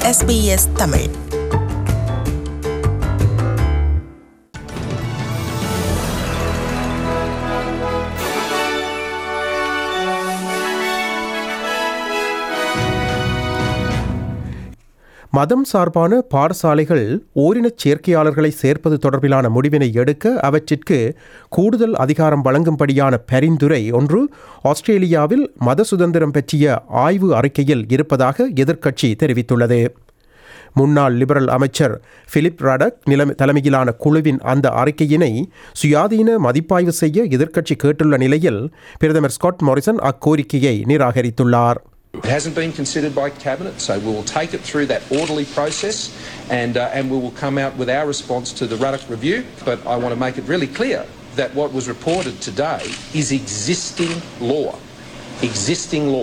SBS Tamil மதம் சார்பான பாடசாலைகள் ஓரினச் சேர்க்கையாளர்களை சேர்ப்பது தொடர்பிலான முடிவினை எடுக்க அவற்றிற்கு கூடுதல் அதிகாரம் வழங்கும்படியான பரிந்துரை ஒன்று ஆஸ்திரேலியாவில் மத சுதந்திரம் பற்றிய ஆய்வு அறிக்கையில் இருப்பதாக எதிர்க்கட்சி தெரிவித்துள்ளது முன்னாள் லிபரல் அமைச்சர் பிலிப் ரடக் நிலைமை தலைமையிலான குழுவின் அந்த அறிக்கையினை சுயாதீன மதிப்பாய்வு செய்ய எதிர்க்கட்சி கேட்டுள்ள நிலையில் பிரதமர் ஸ்காட் மாரிசன் அக்கோரிக்கையை நிராகரித்துள்ளார் It hasn't been considered by Cabinet, so we will take it through that orderly process and, uh, and we will come out with our response to the Ruddock review. But I want to make it really clear that what was reported today is existing law. Existing law.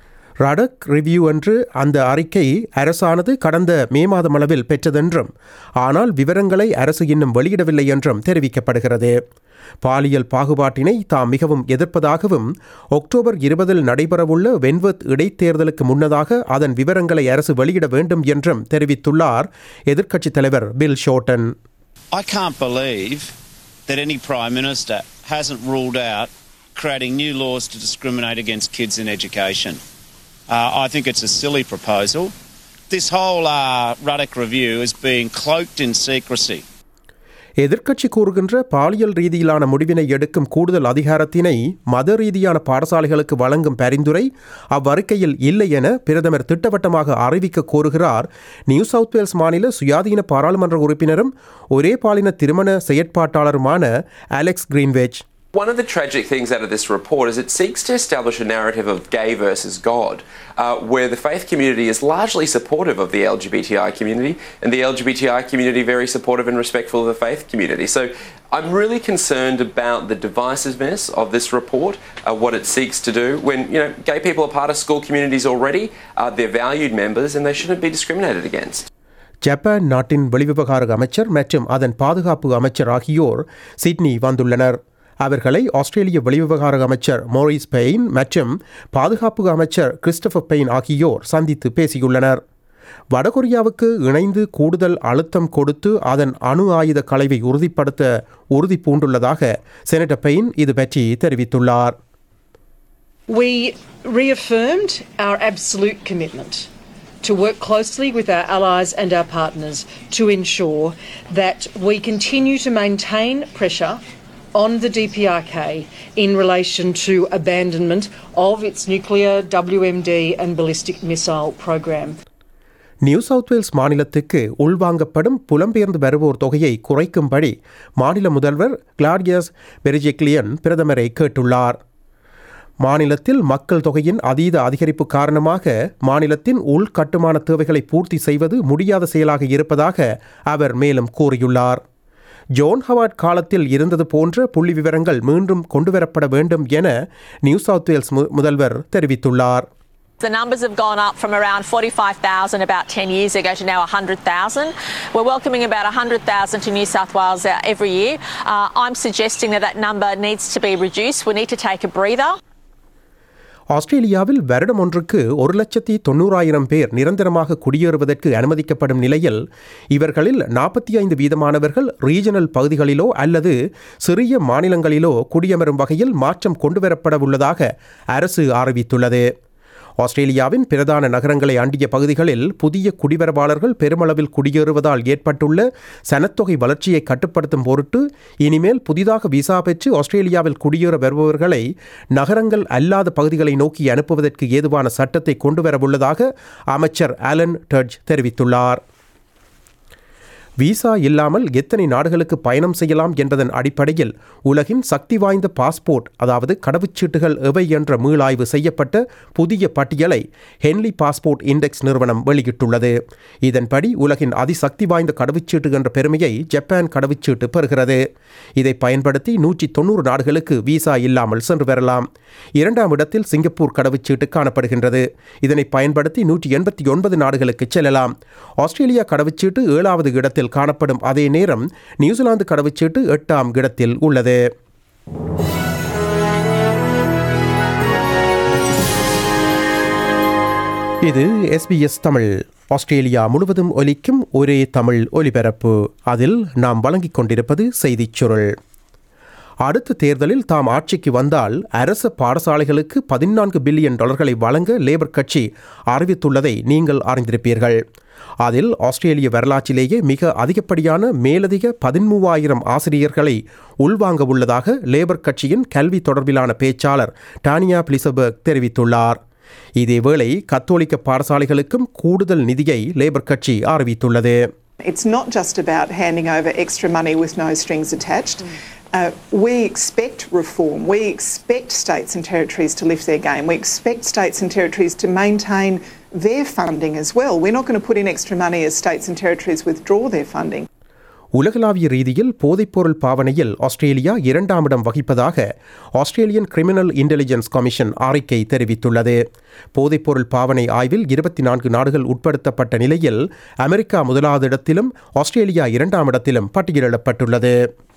Ruddock review என்று அந்த அறிக்கை அரசானது கடந்த மே மாதம் அளவில் பெற்றதென்றும் ஆனால் விவரங்களை அரசு இன்னும் வெளியிடவில்லை என்றும் தெரிவிக்கப்படுகிறது பாலியல் பாகுபாட்டினை தாம் மிகவும் எதிர்ப்பதாகவும் அக்டோபர் இருபதில் நடைபெறவுள்ள வென்வர்த் இடைத்தேர்தலுக்கு முன்னதாக அதன் விவரங்களை அரசு வெளியிட வேண்டும் என்றும் தெரிவித்துள்ளார் எதிர்க்கட்சித் தலைவர் Bill Shorten I can't believe that any Prime Minister hasn't ruled out creating new laws to discriminate against kids in education. Uh, I think it's a silly proposal. This whole uh, Ruddock review is being cloaked in secrecy. எதிர்க்கட்சி கூறுகின்ற பாலியல் ரீதியிலான முடிவினை எடுக்கும் கூடுதல் அதிகாரத்தினை மத ரீதியான பாடசாலைகளுக்கு வழங்கும் பரிந்துரை அவ்வறிக்கையில் இல்லை என பிரதமர் திட்டவட்டமாக அறிவிக்க கோருகிறார் நியூ சவுத் வேல்ஸ் மாநில சுயாதீன பாராளுமன்ற உறுப்பினரும் ஒரே பாலின திருமண செயற்பாட்டாளருமான Alex Greenwich One of the tragic things out of this report is it seeks to establish a narrative of gay versus God, uh, where the faith community is largely supportive of the LGBTI community, and the LGBTI community very supportive and respectful of the faith community. So I'm really concerned about the divisiveness of this report, uh, what it seeks to do. When you know gay people are part of school communities already, uh, they're valued members, and they shouldn't be discriminated against. Japan நாட்டின் வெளிவிவகார அமைச்சர் மற்றும் அதன் பாதுகாப்பு அமைச்சர் ஆகியோர் Sydney வந்துள்ளனர் அவர்களை ஆஸ்திரேலிய வெளிவிவகார அமைச்சர் மோரிஸ் பெயின் மற்றும் பாதுகாப்பு அமைச்சர் கிறிஸ்டபர் பெயின் ஆகியோர் சந்தித்து பேசியுள்ளனர் வடகொரியாவுக்கு இணைந்து கூடுதல் அழுத்தம் கொடுத்து அதன் அணு ஆயுத களைவை உறுதிப்படுத்த உறுதி பூண்டுள்ளதாக செனட்டர் பெயின் இது பற்றி தெரிவித்துள்ளார் We reaffirmed our absolute commitment to work closely with our allies and our partners to ensure that we continue to maintain pressure on the DPRK in relation to abandonment of its nuclear, WMD, and ballistic missile program. New South Wales மாநிலத்துக்கு உள்வாங்கப்படும் புலம்பெயர்ந்து வருவோர் தொகையை குறைக்கும்படி மாநில முதல்வர் Claudius பெரிஜெக்லியன் பிரதமரை கேட்டுள்ளார் மாநிலத்தில் மக்கள் தொகையின் அதீத அதிகரிப்பு காரணமாக மாநிலத்தின் உள்கட்டுமான தேவைகளை பூர்த்தி செய்வது முடியாத செயலாக இருப்பதாக அவர் மேலும் கூறியுள்ளார் ஜோன் ஹவார்ட் காலத்தில் இருந்தது போன்ற புள்ளி விவரங்கள் மீண்டும் கொண்டுவரப்பட வேண்டும் என நியூ சவுத் வேல்ஸ் மு- முதல்வர் தெரிவித்துள்ளார் The numbers have gone up from around 45,000 about 10 years ago to now 100,000. We're welcoming about 100,000 to New South Wales uh, every year. Uh, I'm suggesting that that number needs to be reduced. We need to take a breather. ஆஸ்திரேலியாவில் வருடம் ஒன்றுக்கு ஒரு லட்சத்தி தொண்ணூறாயிரம் பேர் நிரந்தரமாக குடியேறுவதற்கு அனுமதிக்கப்படும் நிலையில் இவர்களில் நாற்பத்தி ஐந்து வீதமானவர்கள் ரீஜனல் பகுதிகளிலோ அல்லது சிறிய மாநிலங்களிலோ குடியமரும் வகையில் மாற்றம் கொண்டுவரப்பட உள்ளதாக அரசு அறிவித்துள்ளது ஆஸ்திரேலியாவின் பிரதான நகரங்களை அண்டிய பகுதிகளில் புதிய குடிவரவாளர்கள் பெருமளவில் குடியேறுவதால் ஏற்பட்டுள்ள சனத்தொகை வளர்ச்சியை கட்டுப்படுத்தும் பொருட்டு இனிமேல் புதிதாக விசா பெற்று ஆஸ்திரேலியாவில் குடியேற வருபவர்களை நகரங்கள் அல்லாத பகுதிகளை நோக்கி அனுப்புவதற்கு ஏதுவான சட்டத்தை கொண்டுவரவுள்ளதாக அமைச்சர் ஆலன் டர்ஜ் தெரிவித்துள்ளார் விசா இல்லாமல் எத்தனை நாடுகளுக்கு பயணம் செய்யலாம் என்பதன் அடிப்படையில் உலகின் சக்தி வாய்ந்த பாஸ்போர்ட் அதாவது கடவுச்சீட்டுகள் எவை என்ற மீளாய்வு செய்யப்பட்ட புதிய பட்டியலை ஹென்லி பாஸ்போர்ட் இண்டெக்ஸ் நிறுவனம் வெளியிட்டுள்ளது இதன்படி உலகின் அதிசக்தி வாய்ந்த கடவுச்சீட்டு என்ற பெருமையை ஜப்பான் கடவுச்சீட்டு பெறுகிறது இதை பயன்படுத்தி நூற்றி தொண்ணூறு நாடுகளுக்கு விசா இல்லாமல் சென்று வரலாம் இரண்டாம் இடத்தில் சிங்கப்பூர் கடவுச்சீட்டு காணப்படுகின்றது இதனை பயன்படுத்தி நூற்றி எண்பத்தி ஒன்பது நாடுகளுக்கு செல்லலாம் ஆஸ்திரேலியா கடவுச்சீட்டு ஏழாவது இடத்தில் காணப்படும் அதே நேரம் நியூசிலாந்து கடவுச்சீட்டு எட்டாம் இடத்தில் உள்ளது இது எஸ்பிஎஸ் தமிழ் ஆஸ்திரேலியா முழுவதும் ஒலிக்கும் ஒரே தமிழ் ஒலிபரப்பு அதில் நாம் வழங்கிக் கொண்டிருப்பது செய்திச் சுருள் அடுத்த தேர்தலில் தாம் ஆட்சிக்கு வந்தால் அரசு பாடசாலைகளுக்கு பதினான்கு பில்லியன் டாலர்களை வழங்க லேபர் கட்சி அறிவித்துள்ளதை நீங்கள் அறிந்திருப்பீர்கள் அதில் ஆஸ்திரேலிய வரலாற்றிலேயே மிக அதிகப்படியான மேலதிக பதிமூவாயிரம் ஆசிரியர்களை உள்வாங்க உள்ளதாக லேபர் கட்சியின் கல்வி தொடர்பிலான பேச்சாளர் டானியா பிளிசபர்க் தெரிவித்துள்ளார் இதேவேளை கத்தோலிக்க பாடசாலைகளுக்கும் கூடுதல் நிதியை லேபர் கட்சி அறிவித்துள்ளது It's not just about handing over extra money with no strings attached. Uh, we expect reform. We expect states and territories to lift their game. We expect states and territories to maintain their funding as well. We're not going to put in extra money as states and territories withdraw their funding. உலகளாவிய ரீதியில் போதைப்பொருள் பாவனையில் Australia இரண்டாம் இடம் வகிப்பதாக Australian criminal intelligence commission அறிக்கை தெரிவித்துள்ளது போதைப்பொருள் பாவனை ஆய்வில் இருபத்தி நான்கு நாடுகள் உட்படுத்தப்பட்ட நிலையில் அமெரிக்கா முதலாவது இடத்திலும் ஆஸ்திரேலியா இரண்டாம் இடத்திலும் பட்டியலிடப்பட்டுள்ளது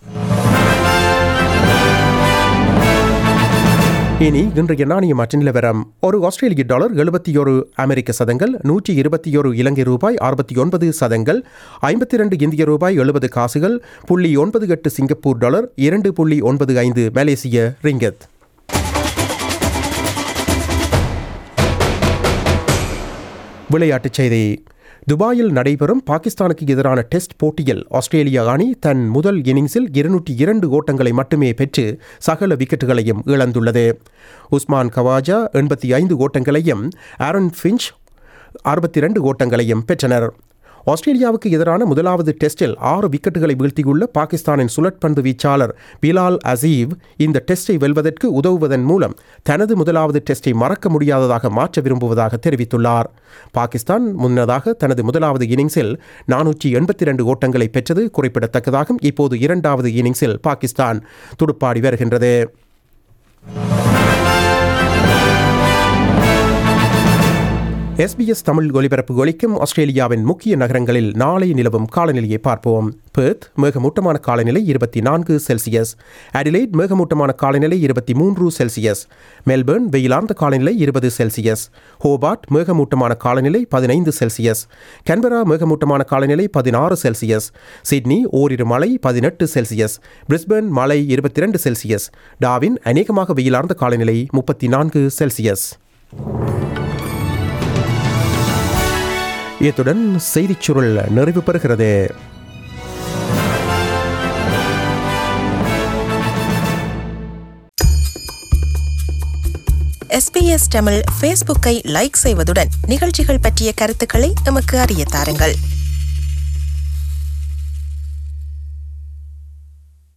இனி இன்றைய நாணய மாற்ற நிலவரம் ஒரு ஆஸ்திரேலிய டாலர் எழுபத்தி ஒரு அமெரிக்க சதங்கள் நூற்றி இருபத்தி ஒரு இலங்கை ரூபாய் அறுபத்தி ஒன்பது சதங்கள் ஐம்பத்தி இரண்டு இந்திய ரூபாய் எழுபது காசுகள் புள்ளி ஒன்பது எட்டு சிங்கப்பூர் டாலர் இரண்டு புள்ளி ஒன்பது ஐந்து மலேசிய ரிங்கத் விளையாட்டுச் செய்தி துபாயில் நடைபெறும் பாகிஸ்தானுக்கு எதிரான டெஸ்ட் போட்டியில் ஆஸ்திரேலிய அணி தன் முதல் இன்னிங்ஸில் இருநூற்றி இரண்டு ஓட்டங்களை மட்டுமே பெற்று சகல விக்கெட்டுகளையும் இழந்துள்ளது உஸ்மான் கவாஜா எண்பத்தி ஐந்து ஓட்டங்களையும் ஆரன் ஃபின்ச் அறுபத்தி இரண்டு ஓட்டங்களையும் பெற்றனர் ஆஸ்திரேலியாவுக்கு எதிரான முதலாவது டெஸ்டில் ஆறு விக்கெட்டுகளை வீழ்த்தியுள்ள பாகிஸ்தானின் சுழற்பந்து வீச்சாளர் பிலால் அசீவ் இந்த டெஸ்டை வெல்வதற்கு உதவுவதன் மூலம் தனது முதலாவது டெஸ்டை மறக்க முடியாததாக மாற்ற விரும்புவதாக தெரிவித்துள்ளார் பாகிஸ்தான் முன்னதாக தனது முதலாவது இன்னிங்ஸில் நானூற்றி எண்பத்தி இரண்டு ஓட்டங்களை பெற்றது குறிப்பிடத்தக்கதாகும் இப்போது இரண்டாவது இன்னிங்ஸில் பாகிஸ்தான் துடுப்பாடி வருகின்றது எஸ்பிஎஸ் தமிழ் ஒலிபரப்பு ஒலிக்கும் ஆஸ்திரேலியாவின் முக்கிய நகரங்களில் நாளை நிலவும் காலநிலையை பார்ப்போம் பெர்த் மேகமூட்டமான காலநிலை இருபத்தி நான்கு செல்சியஸ் அடிலைட் மேகமூட்டமான காலநிலை இருபத்தி மூன்று செல்சியஸ் மெல்பர்ன் வெயிலார்ந்த காலநிலை இருபது செல்சியஸ் ஹோபார்ட் மேகமூட்டமான காலநிலை பதினைந்து செல்சியஸ் கன்பரா மேகமூட்டமான காலநிலை பதினாறு செல்சியஸ் சிட்னி ஓரிரு மழை பதினெட்டு செல்சியஸ் பிரிஸ்பர்ன் மழை இருபத்தி இரண்டு செல்சியஸ் டாவின் அநேகமாக வெயிலார்ந்த காலநிலை முப்பத்தி நான்கு செல்சியஸ் இத்துடன் செய்திச் சுருள் நிறைவு பெறுகிறது எஸ்பிஎஸ் தமிழ் ஃபேஸ்புக்கை லைக் செய்வதுடன் நிகழ்ச்சிகள் பற்றிய கருத்துக்களை எமக்கு அறிய தாருங்கள்